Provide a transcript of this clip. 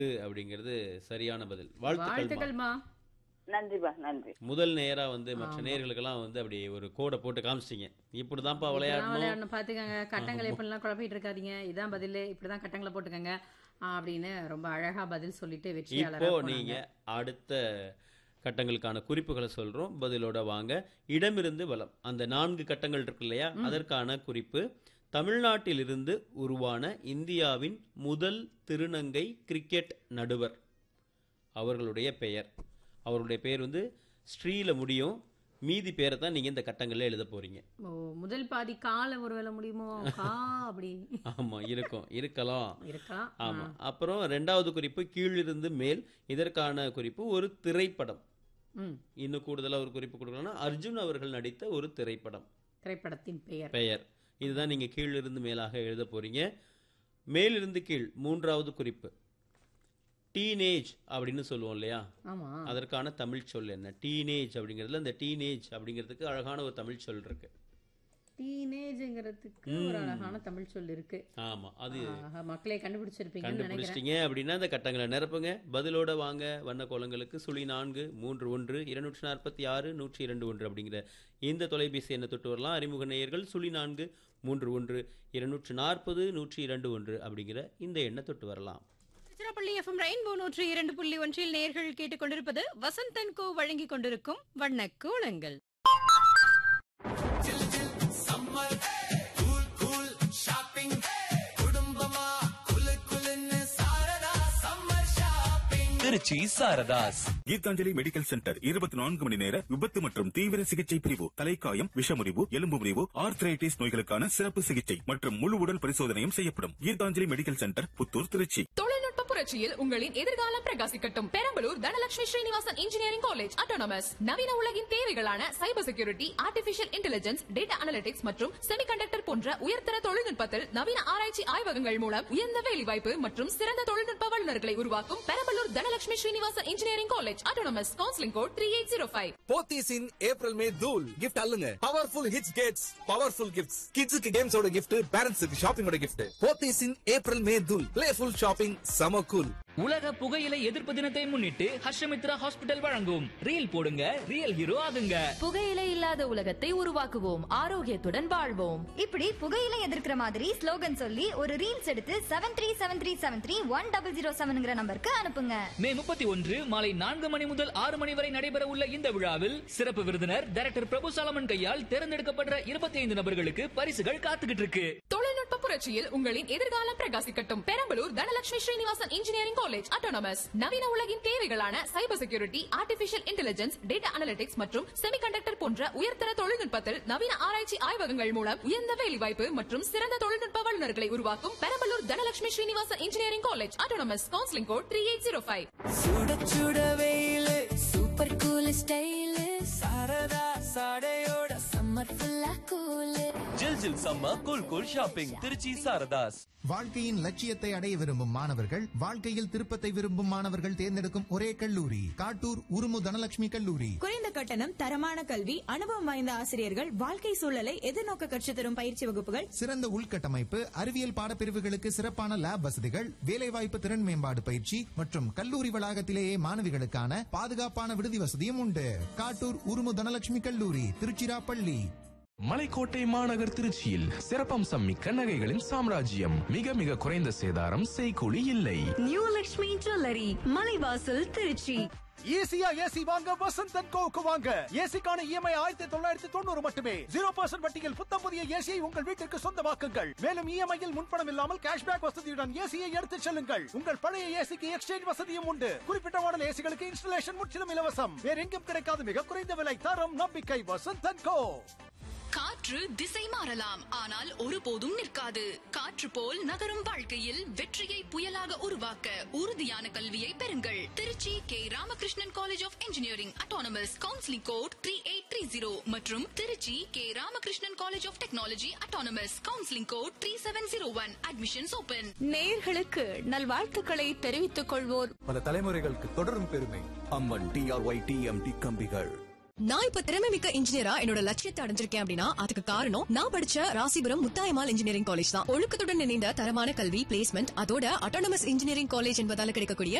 அப்படிங்கிறது சரியான பதில் வாழ்த்துக்கள்மா வாழ்த்துக்கள்மா நன்றிப்பா நன்றி முதல் நேரா வந்து மற்ற நேயர்களுக்கெல்லாம் வந்து அப்படி ஒரு கோடை போட்டு காமிச்சிட்டீங்க இப்படிதான்ப்பா இப்படிதான் விளையாடணும் விளையாடணும் பாத்துக்கங்க கட்டங்களை இப்படிலாம் குழப்பிட்டு இருக்காதீங்க இதான் பதில் இப்படிதான் கட்டங்களை போட்டுக்கங்க ஆ, அப்படின்னு ரொம்ப அழகா பதில் சொல்லிட்டு இப்போ வெற்றியாளரா நீங்க போனாங்க அடுத்த கட்டங்களுக்கான குறிப்புகளை சொல்றோம் பதிலோட வாங்க இடமிருந்து வலம் அந்த நான்கு கட்டங்கள் இருக்கு இல்லையா அதற்கான குறிப்பு தமிழ்நாட்டிலிருந்து உருவான இந்தியாவின் முதல் திருநங்கை கிரிக்கெட் நடுவர் அவர்களுடைய பெயர் அவருடைய பெயர் வந்து ஸ்ரீல முடியும் மீதி பேரை தான் நீங்க இந்த கட்டங்கள்ல எழுத போறீங்க ஓ முதல் பாதி கால ஒருவேளை முடியுமோ கா அப்படி ஆமா இருக்கும் இருக்கலாம் இருக்கலாம் ஆமா அப்புறம் ரெண்டாவது குறிப்பு கீழிருந்து மேல் இதற்கான குறிப்பு ஒரு திரைப்படம் ம் இன்னும் கூடுதலா ஒரு குறிப்பு கொடுக்கணும்னா அர்ஜுன் அவர்கள் நடித்த ஒரு திரைப்படம் திரைப்படத்தின் பெயர் பெயர் இதுதான் நீங்க கீழிருந்து மேலாக எழுத போறீங்க மேலிருந்து கீழ் மூன்றாவது குறிப்பு டீனேஜ் அப்படின்னு சொல்லுவோம் இல்லையா ஆமா அதற்கான தமிழ் சொல் என்ன டீனேஜ் அப்படிங்கிறதுல இந்த டீனேஜ் அப்படிங்கிறதுக்கு அழகான ஒரு தமிழ் சொல் இருக்கு டீனேஜ்ங்கிறதுக்கு ஒரு அழகான தமிழ் சொல் இருக்கு ஆமா அது ஆஹா, மக்களே கண்டுபிடிச்சிருப்பீங்கன்னு நினைக்கிறேன் கண்டுபிடிச்சிட்டீங்க அப்படின்னா அந்த கட்டங்களை நிரப்புங்க பதிலோட வாங்க வண்ண கோலங்களுக்கு சுழி நான்கு மூன்று ஒன்று இருநூற்றி நாற்பத்தி ஆறு நூற்றி இரண்டு ஒன்று அப்படிங்கிற இந்த தொலைபேசி எண்ணை தொட்டு வரலாம் அறிமுக நேயர்கள் சுழி நான்கு மூன்று ஒன்று இருநூற்று நாற்பது நூற்றி இரண்டு ஒன்று அப்படிங்கிற இந்த எண்ணை தொட்டு வரலாம் திருச்சிராப்பள்ளி எஃப்எம் ரெயின்போ நூற்றி இரண்டு புள்ளி ஒன்றில் நேர்கள் கேட்டுக்கொண்டிருப்பது வசந்தன் கோ வழங்கிக் கொண்டிருக்கும் வண்ண கோலங்கள் திருச்சி சாரதாஸ் கீதாஞ்சலி மெடிக்கல் சென்டர் இருபத்தி நான்கு மணி நேர விபத்து மற்றும் தீவிர சிகிச்சை பிரிவு தலைக்காயம் விஷமுறிவு எலும்பு முறிவு ஆர்த்ரைட்டிஸ் நோய்களுக்கான சிறப்பு சிகிச்சை மற்றும் முழு உடல் பரிசோதனையும் செய்யப்படும் கீதாஞ்சலி மெடிக்கல் சென்டர் புத்தூர் திருச்சி தொழில்நுட்ப புரட்சியில் உங்களின் எதிர்காலம் பிரகாசிக்கட்டும் Perambalur Dhanalakshmi Srinivasan engineering college autonomous நவீன உலகின் தேவைகளான cyber security artificial intelligence data analytics மற்றும் செமிகண்டக்டர் போன்ற உயர்தர தொழில்நுட்பத்தில் நவீன ஆராய்ச்சி ஆய்வகங்கள் மூலம் உயர்ந்த வேலைவாய்ப்பு மற்றும் சிறந்த தொழில்நுட்ப வல்லுநர்களை உருவாக்கும் Perambalur Dhanalakshmi Srinivasan engineering college autonomous counselling code three eight zero five Pothys in April May தூல் கிஃப்ட் அல்லுங்க powerful hits gets powerful gifts கிட்ஸுக்கு கேம்ஸோட கிஃப்ட் பேரண்ட்ஸுக்கு ஷாப்பிங்கோட gift Pothys in April May தூல் பிளேஃபுல் ஷாப்பிங் சம கூல் உலக புகையிலை எதிர்ப்பு தினத்தை முன்னிட்டு ஹர்ஷமித்ரா ஹாஸ்பிட்டல் வழங்கும் ரீல் போடுங்க ரியல் ஹீரோ ஆகுங்க புகையிலை இல்லாத உலகத்தை உருவாக்குவோம் ஆரோக்கியத்துடன் வாழ்வோம் இப்படி புகையில எதிர்க்கிற மாதிரி ஸ்லோகன் சொல்லி ஒரு ரீல்ஸ் எடுத்து seven three seven three seven three one double zero செவன்ங்கிற நம்பருக்கு அனுப்புங்க மே முப்பத்தி ஒன்று மாலை நான்கு மணி முதல் ஆறு மணி வரை நடைபெற உள்ள இந்த விழாவில் சிறப்பு விருந்தினர் டைரக்டர் பிரபு சாலமன் கையால் தேர்ந்தெடுக்கப்படுற இருபத்தி ஐந்து நபர்களுக்கு பரிசுகள் காத்துக்கிட்டு இருக்கு தொழில்நுட்ப புரட்சியில் உங்களின் எதிர்காலம் பிரகாசிக்கட்டும் Perambalur Dhanalakshmi Srinivasan engineering college autonomous நவீன உலகின் தேவைகளான cyber security artificial intelligence data analytics மற்றும் செமிகண்டக்டர் போன்ற உயர்தர தொழில்நுட்பத்தில் நவீன ஆராய்ச்சி ஆய்வகங்கள் மூலம் உயர்ந்த வேலைவாய்ப்பு மற்றும் சிறந்த தொழில்நுட்ப வல்லுநர்களை உருவாக்கும் Perambalur Dhanalakshmi Srinivasan engineering college autonomous counselling code three eight zero five சுட சுட வெயிலு சூப்பர் கூல் ஸ்டைல் சாரதா சாடையோட சம்மர் ஃபுல்லா கூல் ஜில் ஜில் சம்ம cool cool shopping Trichy Saradhas வாழ்க்கையின் லட்சியத்தை அடைய விரும்பும் மாணவர்கள் வாழ்க்கையில் திருப்பத்தை விரும்பும் மாணவர்கள் தேர்ந்தெடுக்கும் ஒரே கல்லூரி காட்டூர் உருமு தனலட்சுமி கல்லூரி குறைந்த கட்டணம் தரமான கல்வி அனுபவம் வாய்ந்த ஆசிரியர்கள் வாழ்க்கை சூழலை எதிர்நோக்க கற்றுத் தரும் பயிற்சி வகுப்புகள் சிறந்த உள்கட்டமைப்பு அறிவியல் பாடப்பிரிவுகளுக்கு சிறப்பான லேப் வசதிகள் வேலைவாய்ப்பு திறன் மேம்பாடு பயிற்சி மற்றும் கல்லூரி வளாகத்திலேயே மாணவிகளுக்கான பாதுகாப்பான விடுதி வசதியும் உண்டு காட்டூர் உருமு தனலட்சுமி கல்லூரி திருச்சிராப்பள்ளி மலைக்கோட்டை மாநகர் திருச்சியில் சிறப்பம்சம் மிக்க நகைகளின் சாம்ராஜ்யம் மிக மிக குறைந்த சேதாரம் செய்கூலி இல்லை நியூ லக்ஷ்மி ஜுவல்லரி மலைவாசல் திருச்சி ஈஸியா ஏசி வாங்க வசந்த் அண்ட் கோவுக்கு வாங்க ஏசிக்கான இஎம்ஐ ஆயிரத்தி தொள்ளாயிரத்தி தொண்ணூறு மட்டுமே ஜீரோ பர்சன்ட் வட்டியில் புத்தம் புதிய ஏசியை உங்கள் வீட்டிற்கு சொந்தமாக்குங்கள் மேலும் இஎம்ஐயில் முன்பணம் இல்லாமல் கேஷ்பேக் வசதியுடன் ஏசியை எடுத்துச் செல்லுங்கள் உங்கள் பழைய ஏசிக்கு எக்ஸ்சேஞ்ச் வசதியும் உண்டு குறிப்பிட்ட மாடல் ஏசிகளுக்கு இன்ஸ்டலேஷன் முற்றிலும் இலவசம் வேற எங்கும் கிடைக்காத மிக குறைந்த விலை தரம் நம்பிக்கை வசந்த் அண்ட் கோ காற்று திசை மாறலாம் ஆனால் ஒருபோதும் நிற்காது காற்று போல் நகரும் வாழ்க்கையில் வெற்றியை புயலாக உருவாக்க உறுதியான கல்வியை பெறுங்கள் Trichy K Ramakrishnan college of engineering autonomous counselling code three eight three zero மற்றும் Trichy K Ramakrishnan college of technology autonomous counselling code three seven zero one admissions open நேர்களுக்கு நல்வாழ்த்துக்களை தெரிவித்துக் கொள்வோர் பல தலைமுறைகளுக்கு தொடரும் பெருமை அம்மன் டிஆர்ஒய் டிஎம்டி கம்பிகள் நான் இப்ப திறமை மிக்க இன்ஜினியரா என்னோட லட்சியத்தை அடைஞ்சிருக்கேன் அப்படின்னா அதுக்கு காரணம் நான் படிச்ச ராசிபுரம் முத்தாயமால் இன்ஜினியரிங் காலேஜ் தான் ஒழுக்கத்துடன் இணைந்த தரமான கல்வி பிளேஸ்மெண்ட் அதோட அட்டானமஸ் இன்ஜினியரிங் காலேஜ் என்பதால கிடைக்கக்கூடிய